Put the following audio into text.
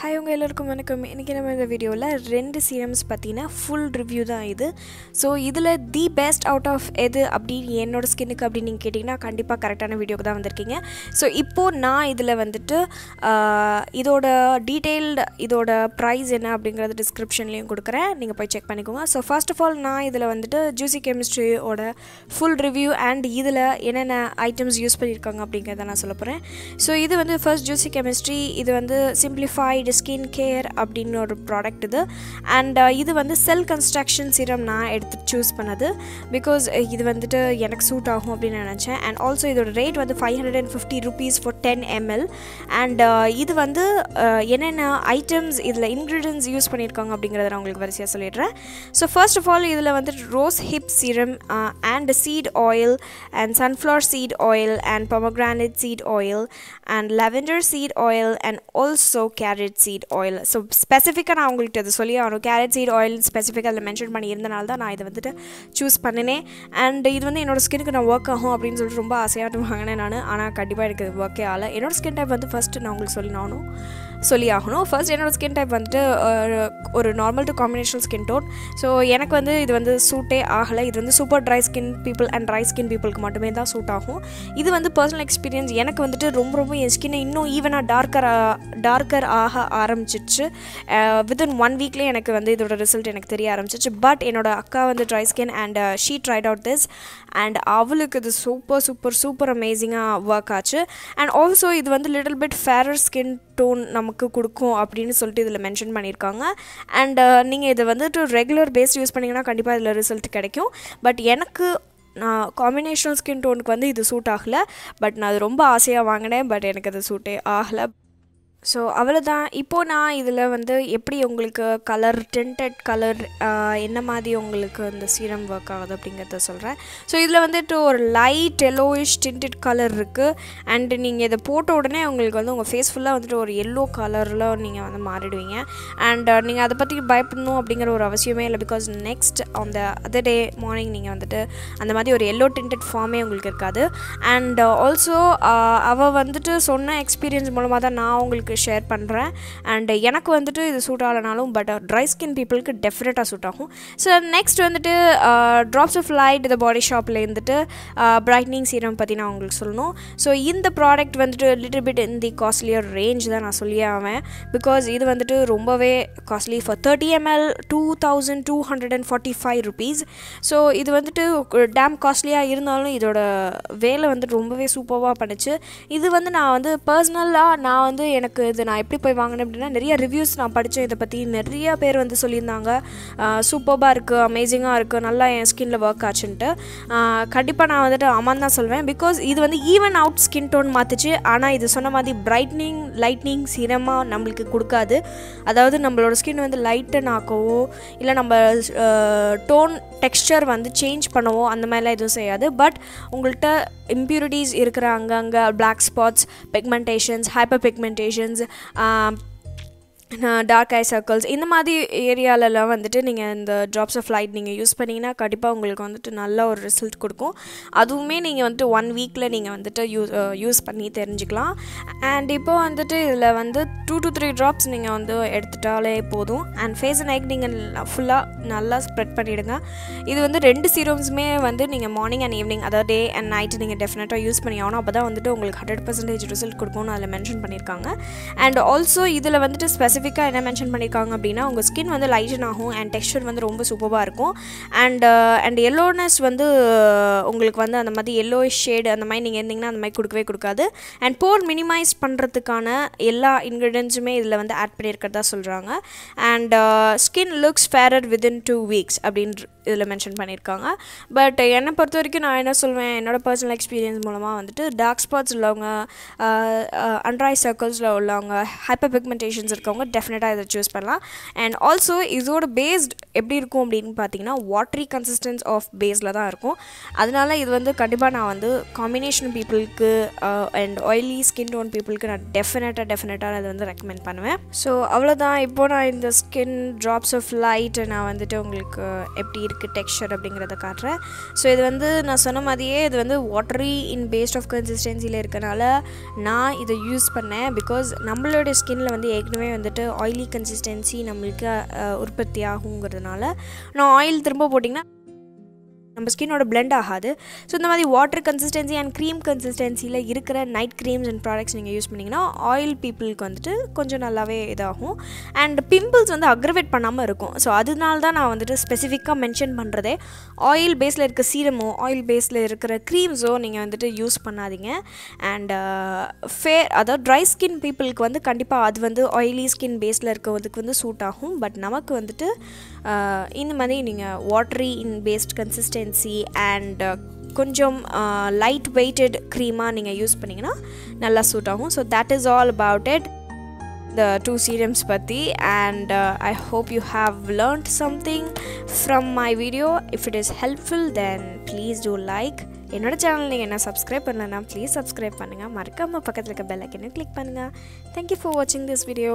hi உங்கள் எல்லோருக்கும் வணக்கம் இன்றைக்கி நம்ம இந்த வீடியோவில் ரெண்டு சீரம்ஸ் பார்த்தீங்கன்னா ஃபுல் ரிவ்யூ தான் இது ஸோ இதில் தி பெஸ்ட் அவுட் ஆஃப் எது அப்படின்னு என்னோட ஸ்கின்னுக்கு அப்படின்னு நீங்கள் கேட்டிங்கன்னா கண்டிப்பாக கரெக்டான வீடியோக்கு தான் வந்திருக்கீங்க ஸோ இப்போது நான் இதில் வந்துட்டு ஆஹ், இதோட டீட்டெயில்டு இதோட ப்ரைஸ் என்ன அப்படிங்கிறது டிஸ்கிரிப்ஷன்லேயும் கொடுக்குறேன் நீங்கள் போய் செக் பண்ணிக்கோங்க ஸோ ஃபர்ஸ்ட் ஆஃப் ஆல் நான் இதில் வந்துட்டு ஜூசி கெமிஸ்ட்ரியோட ஃபுல் ரிவ்யூ அண்ட் இதில் என்னென்ன ஐட்டம்ஸ் யூஸ் பண்ணியிருக்காங்க அப்படிங்கிறத நான் சொல்ல போகிறேன் ஸோ இது வந்து ஃபர்ஸ்ட் ஜூசி கெமிஸ்ட்ரி இது வந்து சிம்பிளிஃபைடு ஸ்கின் கேர் அப்படின்னு ஒரு ப்ராடக்ட் இது அண்ட் இது வந்து செல் கன்ஸ்ட்ரக்ஷன் சீரம் நான் எடுத்து சூஸ் பண்ணது பிகாஸ் இது வந்துட்டு எனக்கு சூட் ஆகும் அப்படின்னு நினச்சேன் அண்ட் ஆல்சோ இதோட ரேட் வந்து five hundred and fifty rupees for ten ML and இது வந்து uh, என்னென்ன ஐட்டம்ஸ் இதில் இன்க்ரீடியன்ஸ் யூஸ் பண்ணியிருக்காங்க அப்படிங்கிறத நான் உங்களுக்கு வரிசையாக சொல்லிடுறேன் ஸோ ஃபர்ஸ்ட் ஆஃப் ஆல் இதில் வந்து rose hip serum and seed oil and sunflower seed oil and pomegranate seed oil and lavender seed oil and also carrot seed oil so ஸ்பெசிஃபிக்காக நான் உங்களுக்கு இது சொல்லி ஆகணும் கேரட் சீட் ஆயில் ஸ்பெசிஃபிக்காக அதில் மென்ஷன் பண்ணியிருந்தனால தான் நான் இதை வந்துட்டு சூஸ் பண்ணினேன் அண்ட் இது வந்து என்னோட ஸ்கினுக்கு நான் ஒர்க் ஆகும் அப்படின்னு சொல்லிட்டு ரொம்ப ஆசையாட்டு வாங்கினேன் நான் ஆனால் கண்டிப்பாக எனக்கு ஒர்க்கே ஆகலை என்னோட ஸ்கின் டைப் வந்து ஃபஸ்ட்டு நான் உங்களுக்கு சொல்லி ஆகணும் சொல்லி ஆகணும் ஃபர்ஸ்ட் என்னோட ஸ்கின் டைப் வந்துட்டு ஒரு- ஒரு normal to combinational skin tone so எனக்கு வந்து இது வந்து சூட்டே ஆகலை இது வந்து super dry skin people and dry skin பீப்புளுக்கு மட்டுமே தான் சூட் ஆகும் இது வந்து பர்சனல் எக்ஸ்பீரியன்ஸ் எனக்கு வந்துட்டு ரொம்ப ரொம்ப என் ஸ்கின்னை இன்னும் ஈவனாக டார்க்கர் டார்க்கர் ஆக ஆரம்பிச்சிச்சு வித்தின் ஒன் வீக்லேயே எனக்கு வந்து இதோட ரிசல்ட் எனக்கு தெரிய ஆரம்பிச்சிச்சு பட் என்னோட அக்கா வந்து dry skin and she tried out this and அவளுக்கு இது சூப்பர் சூப்பர் சூப்பர் அமேசிங்காக ஒர்க் ஆச்சு அண்ட் ஆல்சோ இது வந்து little bit fairer skin tone நமக்கு கொடுக்கும் அப்படின்னு சொல்லிட்டு இதில் மென்ஷன் பண்ணியிருக்காங்க அண்ட் நீங்கள் இதை வந்துட்டு ரெகுலர் பேஸ் யூஸ் பண்ணிங்கன்னா கண்டிப்பாக இதில் ரிசல்ட் கிடைக்கும் பட் எனக்கு நான் காம்பினேஷனல் ஸ்கின் டோனுக்கு வந்து இது சூட் ஆகலை பட் நான் அது ரொம்ப ஆசையாக வாங்கினேன் பட் எனக்கு அது சூட்டே ஆகலை ஸோ அவ்வளோதான் இப்போது நான் இதில் வந்து எப்படி உங்களுக்கு கலர் டென்டட் கலர் என்ன மாதிரி உங்களுக்கு இந்த சீரம் ஒர்க் ஆகுது அப்படிங்கிறத சொல்கிறேன் ஸோ இதில் வந்துட்டு ஒரு லைட் எல்லோயிஷ் டிண்டட் கலர் இருக்குது அண்டு நீங்கள் இதை போட்ட உடனே உங்களுக்கு வந்து உங்கள் ஃபேஸ் ஃபுல்லாக வந்துட்டு ஒரு எல்லோ கலரில் நீங்கள் வந்து மாறிடுவீங்க அண்ட் நீங்கள் அதை பற்றி பயப்படணும் அப்படிங்கிற ஒரு அவசியமே இல்லை பிகாஸ் நெக்ஸ்ட் அந்த அதர் டே மார்னிங் நீங்கள் வந்துட்டு அந்த மாதிரி ஒரு எல்லோ டிண்டட் ஃபார்மே உங்களுக்கு இருக்காது அண்ட் ஆல்சோ அவள் வந்துட்டு சொன்ன எக்ஸ்பீரியன்ஸ் மூலமாக தான் நான் உங்களுக்கு ஷேர் பண்ணுறேன் அண்ட் எனக்கு வந்துட்டு இது சூட் ஆகலனாலும் பட் ட்ரை ஸ்கின் பீப்புளுக்கு டெஃபினட்டாக சூட் ஆகும் ஸோ நெக்ஸ்ட் வந்துட்டு ட்ராப்ஸ் ஆஃப் லைட் இந்த பாடி ஷாப்பில் இருந்துட்டு பிரைட்னிங் சீரம் பற்றி நான் உங்களுக்கு சொல்லணும் ஸோ இந்த ப்ராடக்ட் வந்துட்டு little bit in the costlier range தான் நான் சொல்லியே ஆவேன் பிகாஸ் இது வந்துட்டு ரொம்பவே costly for thirty ML two thousand two hundred and forty five rupees so இது வந்துட்டு டேம் காஸ்ட்லியாக இருந்தாலும் இதோட வேலை வந்துட்டு ரொம்பவே சூப்பராக பண்ணுச்சு இது வந்து நான் வந்து பர்சனலாக நான் வந்து எனக்கு இது நான் எப்படி போய் வாங்கினேன் அப்படின்னா நிறைய ரிவ்யூஸ் நான் படித்தேன் இதை பற்றி நிறைய பேர் வந்து சொல்லியிருந்தாங்க சூப்பராக இருக்குது அமேசிங்காக இருக்குது நல்லா என் ஸ்கின்ல ஒர்க் ஆச்சுன்ட்டு கண்டிப்பாக நான் வந்துட்டு ஆமான்னு தான் சொல்வேன் பிகாஸ் இது வந்து ஈவன் அவுட் ஸ்கின் டோன் மாற்றுச்சு ஆனால் இது சொன்ன மாதிரி பிரைட்னிங் லைட்னிங் சீரமாக நம்மளுக்கு கொடுக்காது அதாவது நம்மளோட ஸ்கின் வந்து லைட்டன் ஆக்கவோ இல்லை நம்ம டோன் டெக்ஸ்சர் வந்து சேஞ்ச் பண்ணவோ அந்த மாதிரிலாம் எதுவும் செய்யாது பட் உங்கள்கிட்ட இம்ப்யூரிட்டிஸ் இருக்கிற அங்கங்கே black spots pigmentations hyper pigmentations dark eye circles இந்த மாதிரி ஏரியாலலாம் வந்துட்டு நீங்கள் இந்த ட்ராப்ஸ் ஆஃப் லைட் நீங்கள் யூஸ் பண்ணிங்கன்னா கண்டிப்பாக உங்களுக்கு வந்துட்டு நல்ல ஒரு ரிசல்ட் கொடுக்கும் அதுவுமே நீங்கள் வந்துட்டு ஒன் வீக்கில் நீங்கள் வந்துட்டு யூஸ் யூஸ் பண்ணி தெரிஞ்சுக்கலாம் அண்ட் இப்போ வந்துட்டு இதில் வந்து டூ டு த்ரீ ட்ராப்ஸ் நீங்கள் வந்து எடுத்துட்டாலே போதும் அண்ட் ஃபேஸ் அண்ட் நைட் நீங்கள் ஃபுல்லாக நல்லா ஸ்ப்ரெட் பண்ணிவிடுங்க இது வந்து ரெண்டு சீரம்ஸுமே வந்து நீங்கள் மார்னிங் அண்ட் ஈவினிங் அதாவது டே அண்ட் நைட்டு நீங்கள் டெஃபினட்டாக யூஸ் பண்ணி ஆகணும் அப்போ தான் வந்துட்டு உங்களுக்கு ஹண்ட்ரட் பர்சன்டேஜ் ரிசல்ட் கொடுக்கும்னு அதில் மென்ஷன் பண்ணியிருக்காங்க அண்ட் ஆல்சோ இதில் வந்துட்டு ஸ்பெசிஃபிக்காக என்ன மென்ஷன் பண்ணியிருக்காங்க அப்படின்னா உங்கள் ஸ்கின் வந்து லைட்டன் ஆகும் அண்ட் டெக்ஸ்சர் வந்து ரொம்ப சூப்பராக இருக்கும் அண்ட் அண்ட் எல்லோனஸ் வந்து உங்களுக்கு வந்து அந்த மாதிரி எல்லோ ஷேடு அந்த மாதிரி நீங்கள் இருந்தீங்கன்னா அந்த மாதிரி கொடுக்கவே கொடுக்காது அண்ட் போர் மினிமைஸ் பண்ணுறதுக்கான எல்லா இன்க்ரீடியன்ஸுமே இதில் வந்து ஆட் பண்ணியிருக்கிறதா சொல்கிறாங்க and skin looks fairer within two weeks அப்படின்ற இதில் மென்ஷன் பண்ணியிருக்காங்க பட் என்னை பொறுத்த வரைக்கும் நான் என்ன சொல்வேன் என்னோட பர்சனல் எக்ஸ்பீரியன்ஸ் மூலமாக வந்துட்டு டார்க் ஸ்பாட்ஸ் உள்ளவங்க அண்ட்ராய் சர்க்கிள்ஸில் உள்ளவங்க ஹைப்பர் பிக்மெண்டேஷன்ஸ் இருக்கவங்க டெஃபினட்டாக இதை சூஸ் பண்ணலாம் அண்ட் ஆல்சோ இதோட பேஸ்ட் எப்படி இருக்கும் அப்படின்னு பார்த்தீங்கன்னா வாட்ரி கன்சிஸ்டன்ஸ் ஆஃப் பேஸில் தான் இருக்கும் அதனால இது வந்து கண்டிப்பாக நான் வந்து காம்பினேஷன் பீப்புளுக்கு அண்ட் ஆயிலி ஸ்கின் டோன் பீப்புளுக்கு நான் டெஃபினட்டாக டெஃபினட்டாக அதை வந்து ரெக்கமெண்ட் பண்ணுவேன் ஸோ அவ்வளோதான் இப்போ நான் இந்த ஸ்கின் ட்ராப்ஸ் ஆஃப் லைட் நான் வந்துட்டு உங்களுக்கு எப்படி இருக்குது டெக்ஸ்சர் அப்படிங்கிறத காட்டுறேன் ஸோ இது வந்து நான் சொன்ன மாதிரியே இது வந்து வாட்டரி இன் பேஸ்ட் ஆஃப் கன்சிஸ்டன்சியில் இருக்கனால நான் இதை யூஸ் பண்ணேன் பிகாஸ் நம்மளோட ஸ்கின்னில் வந்து ஏற்கனவே வந்துட்டு ஆயிலி கன்சிஸ்டன்சி நம்மளுக்கு அஹ், உற்பத்தி ஆகுங்கிறதுனால நான் ஆயில் திரும்ப போட்டிங்கன்னா நம்ம ஸ்கின்னோட blend ஆகாது ஸோ இந்த மாதிரி வாட்டர் கன்சிஸ்டன்சி அண்ட் க்ரீம் கன்சிஸ்டன்சியில் இருக்கிற நைட் க்ரீம்ஸ் அண்ட் ப்ராடக்ட்ஸ் நீங்கள் யூஸ் பண்ணிங்கன்னா ஆயில் பீப்புளுக்கு வந்துட்டு கொஞ்சம் நல்லாவே இதாகும் அண்ட் பிம்பிள்ஸ் வந்து அக்ரவேட் பண்ணாமல் இருக்கும் ஸோ அதனால தான் நான் வந்துட்டு ஸ்பெசிஃபிக்காக மென்ஷன் பண்ணுறதே ஆயில் பேஸில் இருக்க சீரமோ ஆயில் பேஸில் இருக்கிற க்ரீம்ஸோ நீங்கள் வந்துட்டு யூஸ் பண்ணாதீங்க அண்ட் ஃபேர் அதாவது ட்ரை ஸ்கின் பீப்புளுக்கு வந்து கண்டிப்பாக அது வந்து ஆயிலி ஸ்கின் பேஸில் இருக்கிறதுக்கு வந்து சூட் ஆகும் பட் நமக்கு வந்துட்டு ஆஹ், இந்த மாதிரி நீங்கள் watery in paste consistency and கொஞ்சம் லைட் வெயிட்டட் க்ரீமாக நீங்கள் யூஸ் பண்ணிங்கன்னா நல்லா சூட் ஆகும் so that is all about it the two serums பற்றி and uh, I hope you have learned something from my video if it is helpful then please do like என்னோட channel நீங்கள் என்ன subscribe பண்ணலன்னா please subscribe பண்ணுங்கள் மறக்காமல் பக்கத்தில் இருக்க bell ஐக்கனை கிளிக் பண்ணுங்கள் தேங்க்யூ ஃபார் வாட்சிங் திஸ் வீடியோ